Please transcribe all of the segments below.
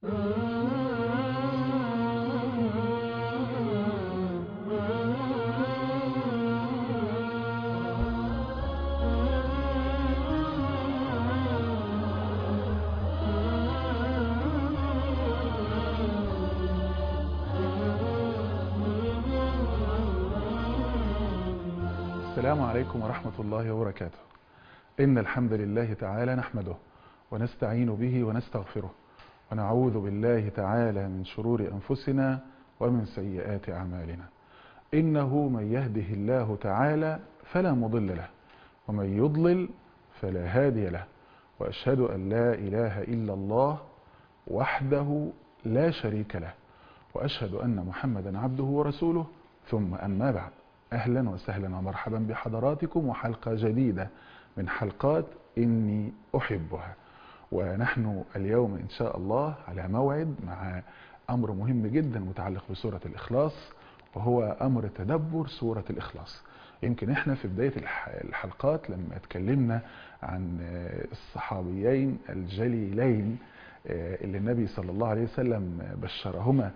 السلام عليكم ورحمة الله وبركاته إن الحمد لله تعالى نحمده ونستعين به ونستغفره ونعوذ بالله تعالى من شرور أنفسنا ومن سيئات أعمالنا إنه من يهده الله تعالى فلا مضل له ومن يضلل فلا هادي له وأشهد أن لا إله إلا الله وحده لا شريك له وأشهد أن محمدا عبده ورسوله ثم أما بعد أهلا وسهلا ومرحبا بحضراتكم وحلقة جديدة من حلقات إني أحبها ونحن اليوم إن شاء الله على موعد مع أمر مهم جدا متعلق بسورة الإخلاص وهو أمر تدبر سورة الإخلاص يمكن احنا في بداية الحلقات لما اتكلمنا عن الصحابيين الجليلين اللي النبي صلى الله عليه وسلم بشرهما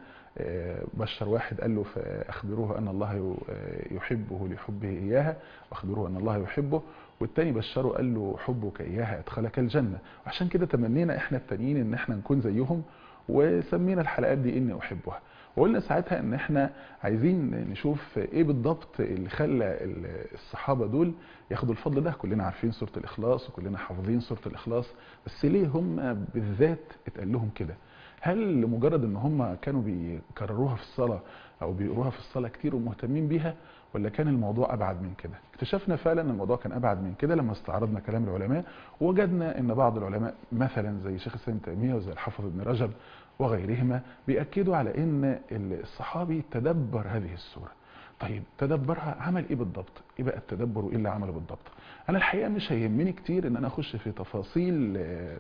بشر واحد قال له فأخبروه أن الله يحبه لحبه إياها وأخبروه أن الله يحبه والتاني بشره قال له حبك إياها أدخلك الجنة وعشان كده تمنينا إحنا التانيين إن إحنا نكون زيهم وسمينا الحلقات دي إني أحبها وقلنا ساعتها إن إحنا عايزين نشوف إيه بالضبط اللي خلى الصحابة دول ياخدوا الفضل ده كلنا عارفين سورة الإخلاص وكلنا حافظين سورة الإخلاص بس ليه هم بالذات اتقال لهم كده هل لمجرد ان هم كانوا بيكرروها في الصلاة او بيقروها في الصلاة كتير ومهتمين بيها ولا كان الموضوع ابعد من كده اكتشفنا فعلا ان الموضوع كان ابعد من كده لما استعرضنا كلام العلماء وجدنا ان بعض العلماء مثلا زي شيخ الاسلام تيميه وزي الحافظ ابن رجب وغيرهما بيأكدوا على ان الصحابي تدبر هذه السورة طيب تدبرها عمل ايه بالضبط ايه بقى التدبر وايه اللي عمله بالضبط انا الحقيقة مش هيهمني كتير ان انا اخش في تفاصيل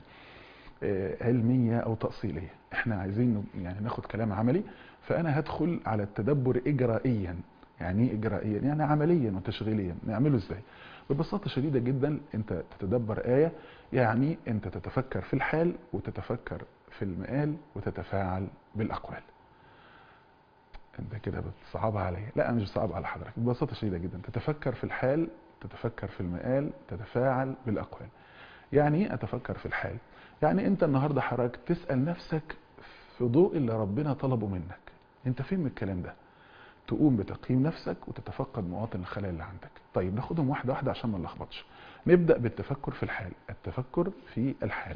علمية او تأصيلية احنا عايزين يعني ناخد كلام عملي فانا هدخل على التدبر اجرائيا يعني ايه اجرائيا يعني عمليا وتشغيليا نعمله ازاي ببساطة شديدة جدا انت تتدبر آية يعني انت تتفكر في الحال وتتفكر في المآل وتتفاعل بالاقوال انت كده بتصعبها عليا لا انا مش بصعب على حضرتك ببساطة شديدة جدا تتفكر في الحال تتفكر في المآل تتفاعل بالاقوال يعني ايه اتفكر في الحال يعني انت النهاردة حضرتك تسأل نفسك في ضوء اللي ربنا طلبه منك انت فين من الكلام ده تقوم بتقييم نفسك وتتفقد مواطن الخلل اللي عندك طيب ناخدهم واحدة واحدة عشان ما نلخبطش نبدأ بالتفكر في الحال التفكر في الحال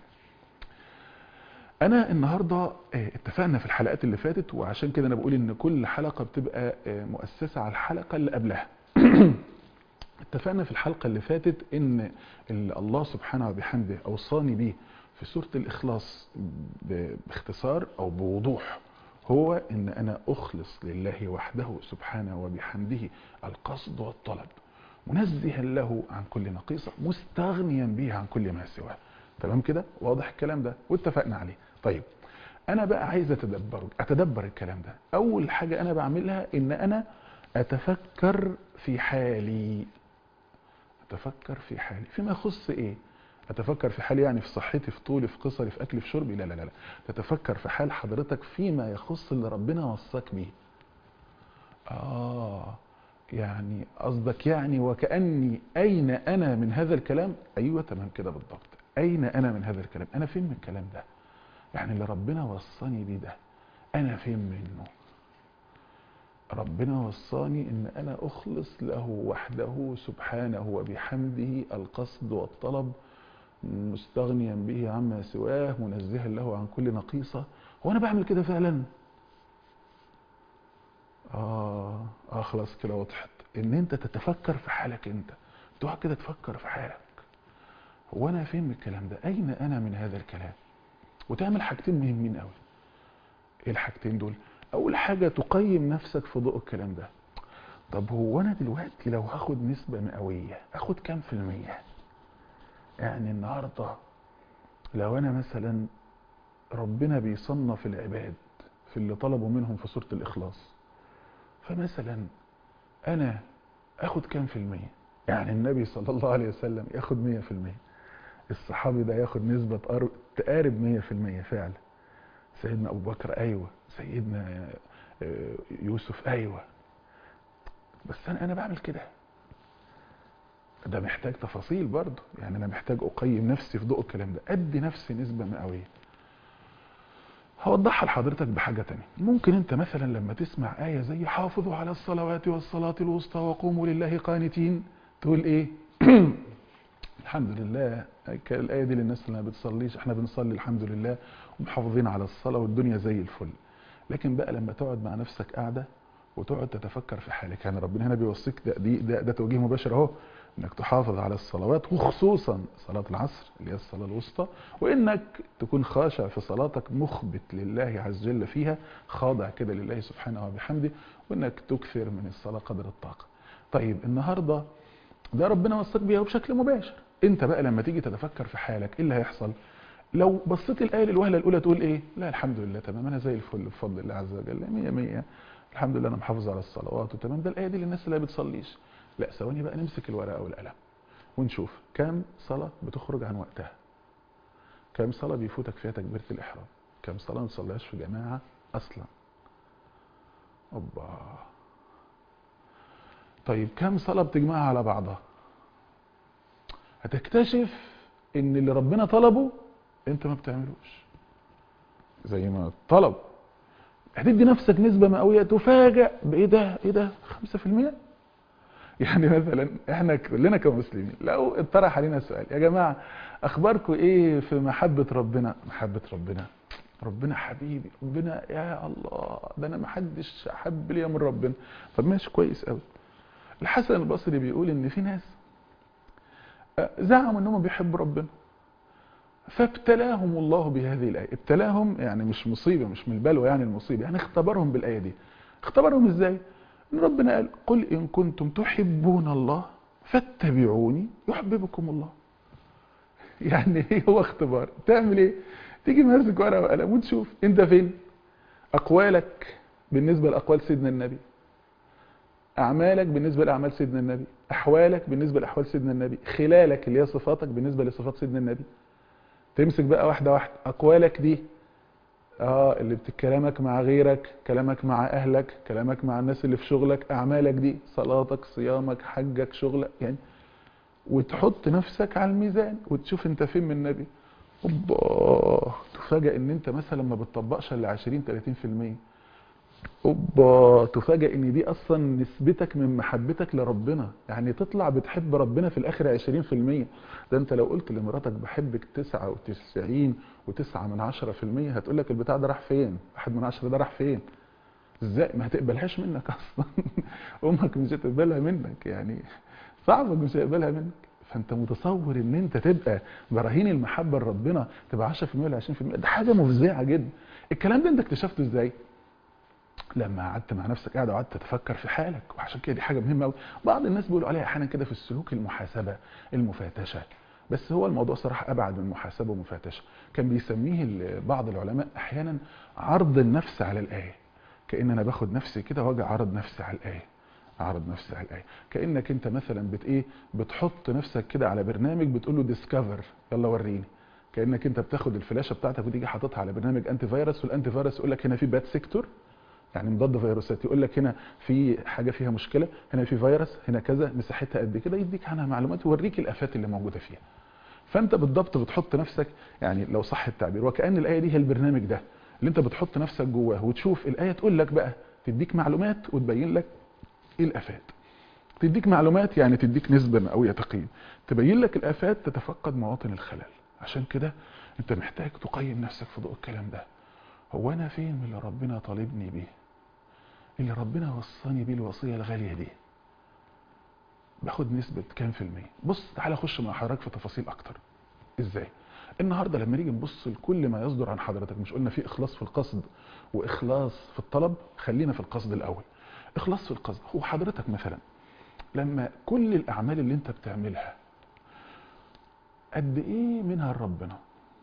انا النهاردة اتفقنا في الحلقات اللي فاتت وعشان كده انا بقول ان كل حلقة بتبقى مؤسسة على الحلقة اللي قبلها اتفقنا في الحلقة اللي فاتت ان الله سبحانه وبحمده اوصاني بيه في سورة الإخلاص باختصار أو بوضوح هو إن أنا أخلص لله وحده سبحانه وبحمده القصد والطلب منزها له عن كل نقيصة مستغنيا به عن كل ما سواه تمام كده واضح الكلام ده واتفقنا عليه طيب أنا بقى عايز أتدبر أتدبر الكلام ده أول حاجة أنا بعملها إن أنا أتفكر في حالي أتفكر في حالي فيما يخص إيه أتفكر في حالي يعني في صحتي في طولي في قصري في أكلي في شربي لا لا لا تتفكر في حال حضرتك فيما يخص اللي ربنا وصاك بيه آه يعني قصدك يعني وكأني أين أنا من هذا الكلام أيوة تمام كده بالضبط أين أنا من هذا الكلام أنا فين من الكلام ده يعني اللي ربنا وصاني بيه ده أنا فين منه ربنا وصاني ان انا اخلص له وحده سبحانه وبحمده القصد والطلب مستغنيا به عما سواه منزها له عن كل نقيصة هو انا بعمل كده فعلا اه اه خلاص كده وضحت ان انت تتفكر في حالك انت تقعد كده تفكر في حالك هو انا فين من الكلام ده اين انا من هذا الكلام وتعمل حاجتين مهمين قوي ايه الحاجتين دول اول حاجة تقيم نفسك في ضوء الكلام ده طب هو انا دلوقتي لو هاخد نسبة مئوية اخد كام في المية يعني النهاردة لو انا مثلا ربنا بيصنف العباد في اللي طلبوا منهم في سورة الاخلاص فمثلا انا اخد كام في المية يعني النبي صلى الله عليه وسلم ياخد مية في المية الصحابي ده ياخد نسبة تقارب مية في المية فعلا سيدنا ابو بكر ايوه سيدنا آه، يوسف ايوه بس انا انا بعمل كده ده محتاج تفاصيل برضه يعني انا محتاج اقيم نفسي في ضوء الكلام ده ادي نفسي نسبه مئويه هوضحها لحضرتك بحاجة تانية ممكن انت مثلا لما تسمع آية زي حافظوا على الصلوات والصلاة الوسطى وقوموا لله قانتين تقول ايه الحمد لله الآية دي للناس اللي ما بتصليش احنا بنصلي الحمد لله ومحافظين على الصلاة والدنيا زي الفل لكن بقى لما تقعد مع نفسك قاعدة وتقعد تتفكر في حالك يعني ربنا هنا بيوصيك ده دي ده, ده توجيه مباشر اهو انك تحافظ على الصلوات وخصوصا صلاة العصر اللي هي الصلاة الوسطى وانك تكون خاشع في صلاتك مخبت لله عز وجل فيها خاضع كده لله سبحانه وبحمده وانك تكثر من الصلاة قدر الطاقة طيب النهاردة ده ربنا وصاك بيها بشكل مباشر انت بقى لما تيجي تتفكر في حالك ايه اللي هيحصل لو بصيت الآية للوهلة الأولى تقول إيه؟ لا الحمد لله تمام أنا زي الفل بفضل الله عز وجل مية مية الحمد لله أنا محافظ على الصلوات وتمام ده الآية دي للناس اللي ما بتصليش لا ثواني بقى نمسك الورقة والقلم ونشوف كم صلاة بتخرج عن وقتها كم صلاة بيفوتك فيها تكبيرة الإحرام كم صلاة ما تصليهاش في جماعة أصلا أوبا طيب كم صلاة بتجمعها على بعضها هتكتشف ان اللي ربنا طلبه انت ما بتعملوش زي ما طلب هتدي نفسك نسبة مئوية تفاجأ بايه ده ايه ده 5% يعني مثلا احنا كلنا كمسلمين لو اطرح علينا سؤال يا جماعة اخباركم ايه في محبة ربنا محبة ربنا ربنا حبيبي ربنا يا الله ده انا ما حدش احب ليا من ربنا طب ماشي كويس قوي الحسن البصري بيقول ان في ناس زعموا انهم بيحبوا ربنا فابتلاهم الله بهذه الآية ابتلاهم يعني مش مصيبة مش من البلوى يعني المصيبة يعني اختبرهم بالآية دي اختبرهم ازاي ان ربنا قال قل ان كنتم تحبون الله فاتبعوني يحببكم الله يعني ايه هو اختبار تعمل ايه تيجي ماسك ورقه وقلم وتشوف انت فين اقوالك بالنسبه لاقوال سيدنا النبي اعمالك بالنسبه لاعمال سيدنا النبي احوالك بالنسبه لاحوال سيدنا النبي خلالك اللي هي صفاتك بالنسبه لصفات سيدنا النبي تمسك بقى واحده واحده اقوالك دي اه اللي بتكلمك مع غيرك كلامك مع اهلك كلامك مع الناس اللي في شغلك اعمالك دي صلاتك صيامك حجك شغلك يعني وتحط نفسك على الميزان وتشوف انت فين من النبي اوبا تفاجئ ان انت مثلا ما بتطبقش الا 20 30% اوبا تفاجئ ان دي اصلا نسبتك من محبتك لربنا يعني تطلع بتحب ربنا في الاخر 20% ده انت لو قلت لمراتك بحبك 99 و9 من 10% هتقول لك البتاع ده راح فين واحد من 10 ده راح فين ازاي ما هتقبلهاش منك اصلا امك مش هتقبلها منك يعني صعبك مش هيقبلها منك فانت متصور ان انت تبقى براهين المحبه لربنا تبقى 10% ولا 20% ده حاجه مفزعه جدا الكلام ده انت اكتشفته ازاي لما قعدت مع نفسك قاعد وقعدت تتفكر في حالك وعشان كده دي حاجه مهمه قوي بعض الناس بيقولوا عليها احيانا كده في السلوك المحاسبه المفاتشه بس هو الموضوع صراحه ابعد من محاسبه ومفاتشه كان بيسميه بعض العلماء احيانا عرض النفس على الايه كان انا باخد نفسي كده واجي اعرض نفسي على الايه اعرض نفسي على الايه كانك انت مثلا بت ايه بتحط نفسك كده على برنامج بتقول له ديسكفر يلا وريني كانك انت بتاخد الفلاشه بتاعتك وتيجي حاططها على برنامج انتي فيروس والانتي فيروس يقول لك هنا في باد سيكتور يعني مضاد فيروسات يقول لك هنا في حاجه فيها مشكله هنا في فيروس هنا كذا مساحتها قد كده يديك عنها معلومات ويوريك الافات اللي موجوده فيها فانت بالضبط بتحط نفسك يعني لو صح التعبير وكان الايه دي هي البرنامج ده اللي انت بتحط نفسك جواه وتشوف الايه تقول لك بقى تديك معلومات وتبين لك ايه الافات تديك معلومات يعني تديك نسبه مئويه تقييم تبين لك الافات تتفقد مواطن الخلل عشان كده انت محتاج تقيم نفسك في ضوء الكلام ده هو انا فين من اللي ربنا طالبني بيه اللي ربنا وصاني بيه الوصيه الغاليه دي باخد نسبه كام في الميه بص تعالى اخش مع حضرتك في تفاصيل اكتر ازاي النهارده لما نيجي نبص لكل ما يصدر عن حضرتك مش قلنا في اخلاص في القصد واخلاص في الطلب خلينا في القصد الاول اخلاص في القصد هو حضرتك مثلا لما كل الاعمال اللي انت بتعملها قد ايه منها لربنا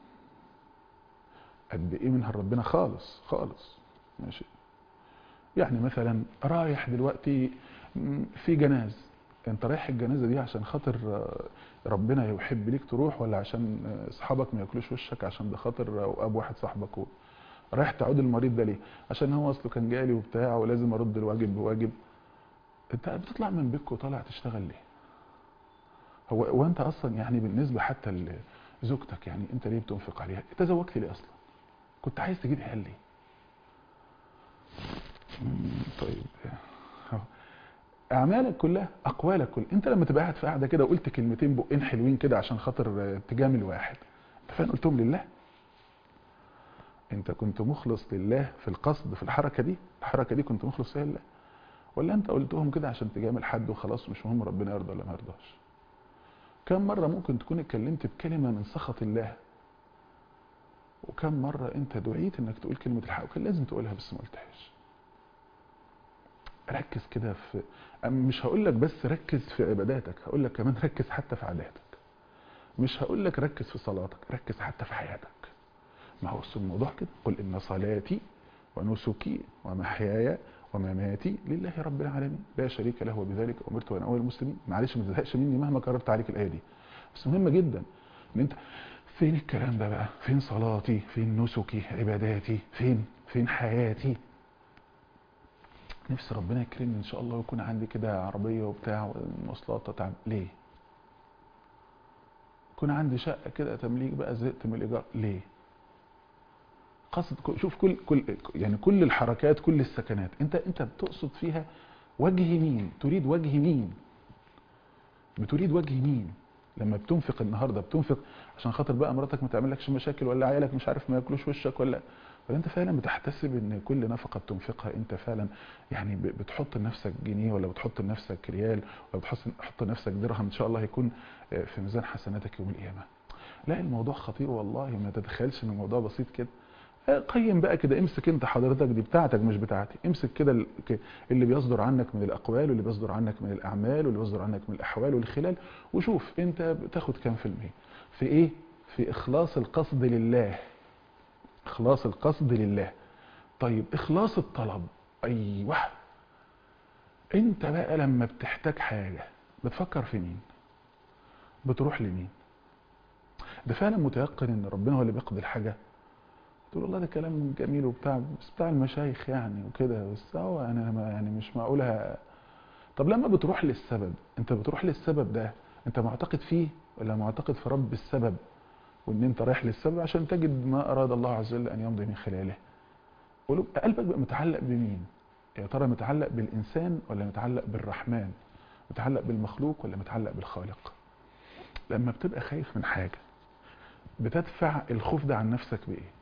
قد ايه منها لربنا خالص خالص ماشي يعني مثلا رايح دلوقتي في جناز انت رايح الجنازه دي عشان خاطر ربنا يحب ليك تروح ولا عشان اصحابك ما ياكلوش وشك عشان ده خاطر اب واحد صاحبك رايح تعود المريض ده ليه عشان هو اصله كان جالي وبتاع ولازم ارد الواجب بواجب انت بتطلع من بيتك وطالع تشتغل ليه هو وانت اصلا يعني بالنسبه حتى لزوجتك يعني انت ليه بتنفق عليها تزوجت ليه اصلا كنت عايز تجيب عيال ليه طيب اعمالك كلها اقوالك كلها انت لما تبقى قاعد في قاعده كده وقلت كلمتين بقين حلوين كده عشان خاطر تجامل واحد انت فعلا قلتهم لله انت كنت مخلص لله في القصد في الحركه دي الحركه دي كنت مخلص فيها لله ولا انت قلتهم كده عشان تجامل حد وخلاص مش مهم ربنا يرضى ولا ما يرضاش كم مره ممكن تكون اتكلمت بكلمه من سخط الله وكم مره انت دعيت انك تقول كلمه الحق وكان لازم تقولها بس ما قلتهاش ركز كده في مش هقول لك بس ركز في عباداتك هقول لك كمان ركز حتى في عاداتك مش هقول لك ركز في صلاتك ركز حتى في حياتك ما هو الموضوع كده قل ان صلاتي ونسكي ومحياي ومماتي لله رب العالمين لا شريك له وبذلك امرت وانا اول المسلمين معلش ما تزهقش مني مهما كررت عليك الايه دي بس مهمه جدا ان انت فين الكلام ده بقى فين صلاتي فين نسكي عباداتي فين فين حياتي نفسي ربنا يكرمني ان شاء الله ويكون عندي كده عربيه وبتاع ومواصلات تتعب ليه يكون عندي شقه كده تمليك بقى زهقت من الايجار ليه قصد شوف كل كل يعني كل الحركات كل السكنات انت انت بتقصد فيها وجه مين تريد وجه مين بتريد وجه مين لما بتنفق النهارده بتنفق عشان خاطر بقى مراتك ما تعملكش مشاكل ولا عيالك مش عارف ما ياكلوش وشك ولا ولا انت فعلا بتحتسب ان كل نفقه بتنفقها انت فعلا يعني بتحط لنفسك جنيه ولا بتحط لنفسك ريال ولا بتحط لنفسك درهم ان شاء الله هيكون في ميزان حسناتك يوم القيامه لا الموضوع خطير والله ما تتخيلش ان الموضوع بسيط كده قيم بقى كده امسك انت حضرتك دي بتاعتك مش بتاعتي امسك كده اللي بيصدر عنك من الاقوال واللي بيصدر عنك من الاعمال واللي بيصدر عنك من الاحوال والخلال وشوف انت بتاخد كام في المية في ايه في اخلاص القصد لله اخلاص القصد لله طيب اخلاص الطلب ايوه انت بقى لما بتحتاج حاجة بتفكر في مين بتروح لمين ده فعلا متيقن ان ربنا هو اللي بيقضي الحاجه تقول والله ده كلام جميل وبتاع بس بتاع المشايخ يعني وكده بس هو انا يعني مش معقولها طب لما بتروح للسبب انت بتروح للسبب ده انت معتقد فيه ولا معتقد في رب السبب وان انت رايح للسبب عشان تجد ما اراد الله عز وجل ان يمضي من خلاله قلبك بقى متعلق بمين يا ترى متعلق بالانسان ولا متعلق بالرحمن متعلق بالمخلوق ولا متعلق بالخالق لما بتبقى خايف من حاجه بتدفع الخوف ده عن نفسك بايه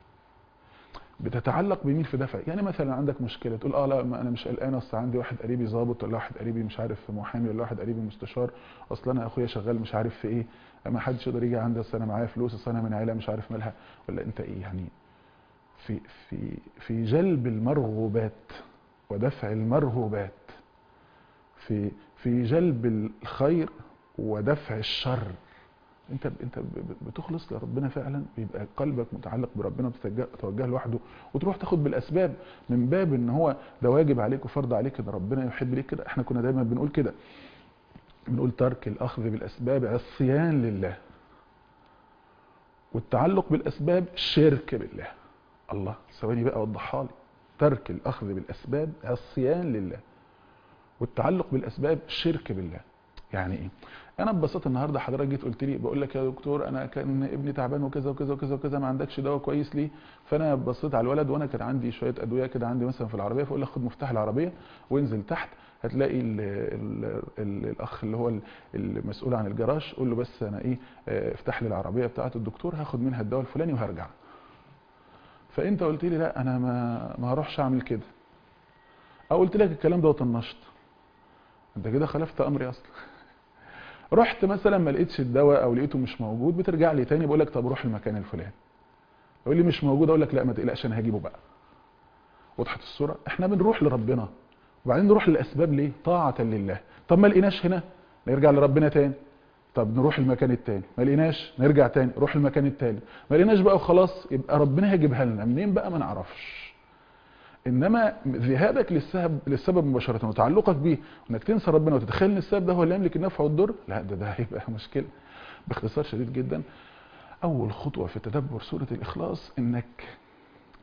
بتتعلق بمين في دفع يعني مثلا عندك مشكله تقول اه لا ما انا مش قلقان اصل عندي واحد قريبي ظابط ولا واحد قريبي مش عارف محامي ولا واحد قريبي مستشار اصل انا اخويا شغال مش عارف في ايه ما حدش يقدر يجي عندي اصل انا معايا فلوس اصل انا من عيله مش عارف مالها ولا انت ايه يعني في في في جلب المرغوبات ودفع المرهوبات في في جلب الخير ودفع الشر انت انت بتخلص لربنا فعلا بيبقى قلبك متعلق بربنا بتتوجه لوحده وتروح تاخد بالاسباب من باب ان هو ده واجب عليك وفرض عليك ان ربنا يحب ليك كده احنا كنا دايما بنقول كده بنقول ترك الاخذ بالاسباب عصيان لله والتعلق بالاسباب شرك بالله الله ثواني بقى وضحها لي ترك الاخذ بالاسباب عصيان لله والتعلق بالاسباب شرك بالله يعني ايه انا ببساطه النهارده حضرتك جيت قلت لي بقول لك يا دكتور انا كان ابني تعبان وكذا وكذا وكذا وكذا ما عندكش دواء كويس ليه فانا بصيت على الولد وانا كان عندي شويه ادويه كده عندي مثلا في العربيه فاقول لك خد مفتاح العربيه وانزل تحت هتلاقي ال ال ال الاخ اللي هو المسؤول عن الجراج قول له بس انا ايه افتح لي العربيه بتاعه الدكتور هاخد منها الدواء الفلاني وهرجع فانت قلت لي لا انا ما ما هروحش اعمل كده او قلت لك الكلام ده وطنشت انت كده خالفت امري اصلا رحت مثلا ما لقيتش الدواء او لقيته مش موجود بترجع لي تاني بقول لك طب روح المكان الفلاني يقول لي مش موجود اقول لك لا ما تقلقش انا هجيبه بقى وضحت الصوره احنا بنروح لربنا وبعدين نروح للاسباب ليه طاعه لله طب ما لقيناش هنا نرجع لربنا تاني طب نروح المكان التاني ما لقيناش نرجع تاني نروح المكان التاني ما لقيناش بقى وخلاص يبقى ربنا هيجيبها لنا منين بقى ما نعرفش انما ذهابك للسبب للسبب مباشره وتعلقك بيه وانك تنسى ربنا وتتخيل ان السبب ده هو اللي يملك النفع والضر لا ده ده هيبقى مشكله باختصار شديد جدا اول خطوه في تدبر سوره الاخلاص انك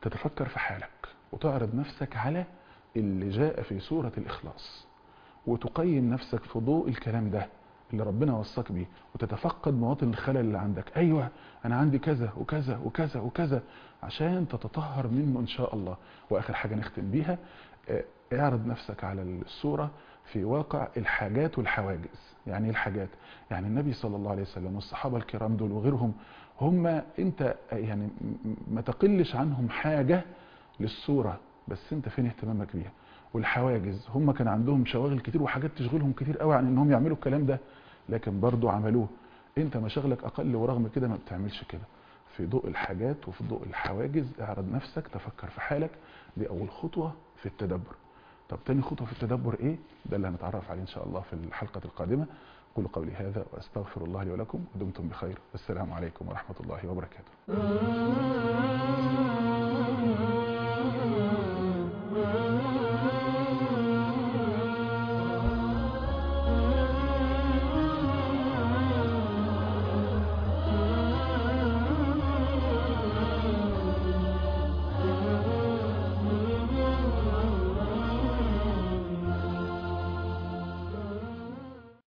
تتفكر في حالك وتعرض نفسك على اللي جاء في سورة الإخلاص وتقيم نفسك في ضوء الكلام ده اللي ربنا وصاك بيه وتتفقد مواطن الخلل اللي عندك أيوة أنا عندي كذا وكذا وكذا وكذا عشان تتطهر منه إن شاء الله وآخر حاجة نختم بيها اه، اعرض نفسك على الصورة في واقع الحاجات والحواجز يعني ايه الحاجات يعني النبي صلى الله عليه وسلم والصحابة الكرام دول وغيرهم هم انت يعني م- ما تقلش عنهم حاجة للصورة بس انت فين اهتمامك بيها والحواجز هم كان عندهم شواغل كتير وحاجات تشغلهم كتير قوي عن انهم يعملوا الكلام ده لكن برضو عملوه انت مشاغلك اقل ورغم كده ما بتعملش كده في ضوء الحاجات وفي ضوء الحواجز اعرض نفسك تفكر في حالك دي اول خطوة في التدبر طب تاني خطوة في التدبر ايه ده اللي هنتعرف عليه ان شاء الله في الحلقة القادمة قولوا قولي هذا واستغفر الله لي ولكم ودمتم بخير والسلام عليكم ورحمة الله وبركاته